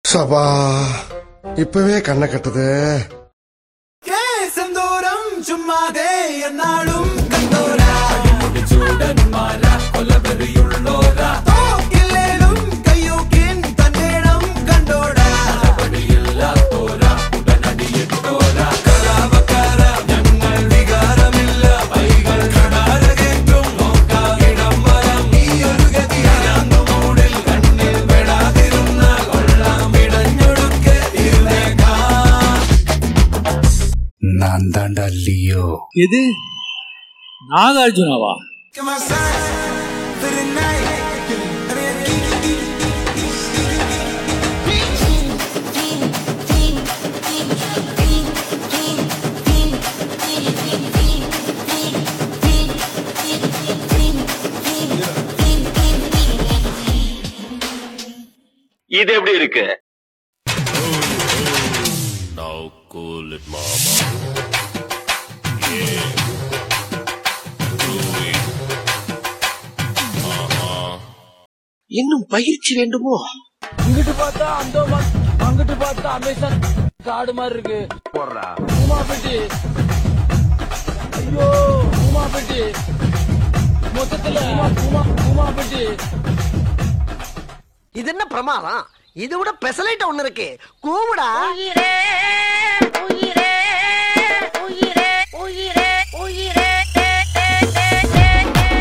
சபா இப்பவே கண்ணை கட்டுது കേസന്തോറും ചുമ്മാതെ എന്നാളും കണ്ടോരാ ചൂടന്മാരാ കൊലവെറിയുള്ളോരാ തോക്കില്ലേലും കയ്യൂക്കിൻ തന്നേണം കണ്ടോടാ നടപടിയില്ലാത്തോരാ ഉടനടിയിട്ടോരാ കലാപക്കാര ഞങ്ങൾ വികാരമില്ല വൈകൾ കടാരകേറ്റും നോക്കായിടം വരം ഈ ഒരു ഗതിയാന്നു മൂടിൽ കണ്ണിൽ പെടാതിരുന്ന കൊള്ളാം ഇടഞ്ഞൊടുക്കെ ഇരുന്നേക്കാം நான் தாண்டா லியோ எது நாகார்ஜுனாவா Come outside for the night. I mean, இது எப்படி இருக்கு இன்னும் பயிற்சி வேண்டுமோ இங்கிட்டு பார்த்தா அந்த அங்கிட்டு பார்த்தா அமேசான் காடு மாதிரி இருக்கு உமா பெட்டி ஐயோ உமா பெட்டி மொத்தத்துல உமா உமா பெட்டி இது என்ன பிரமாதம் இது விட பெசலைட் ஒண்ணு இருக்கு கூவுடா உயிரே உயிரே உயிரே உயிரே உயிரே டே, டே, டே, டே, டே,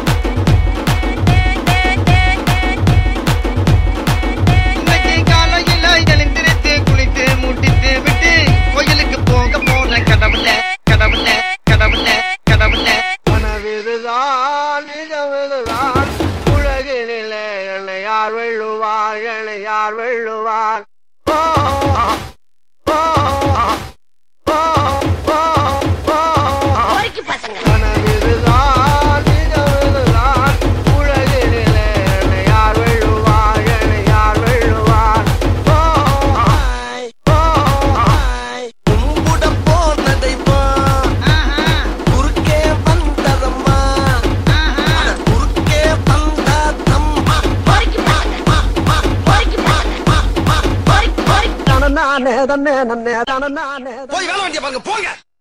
இன்னைக்கு காலையில எழுந்திருத்து குளித்து முட்டித்து விட்டு கோயிலுக்கு போக போன கடவுள கடவுள கடவுள கடவுள கனவிதுதான் நிஜமிதுதான் உலகினிலே என்னை யார் வெள்ளுவார் என்னை யார் வெள்ளுவார் ஓ, ஓ, ஓ, ஓ, ஓ. பொறுக்கி பசங்க கனவிதுதான் நிஜமிதுதான் உலகினிலே என்னை யார் வெள்ளுவார் என்னை யார் வெள்ளுவார் ஓ, ஓ, கும்பிட போனதை குறுக்கே வந்ததம்மா அட குறுக்கே வந்ததம்மா பொறுக்கி பசங்க பொறுக்கி பசங்க பொறுக்கி பொறுக்கி தனநானே தன்னே நன்னே தனநானே போய் வேலை வண்டிய பாருங்க போங்க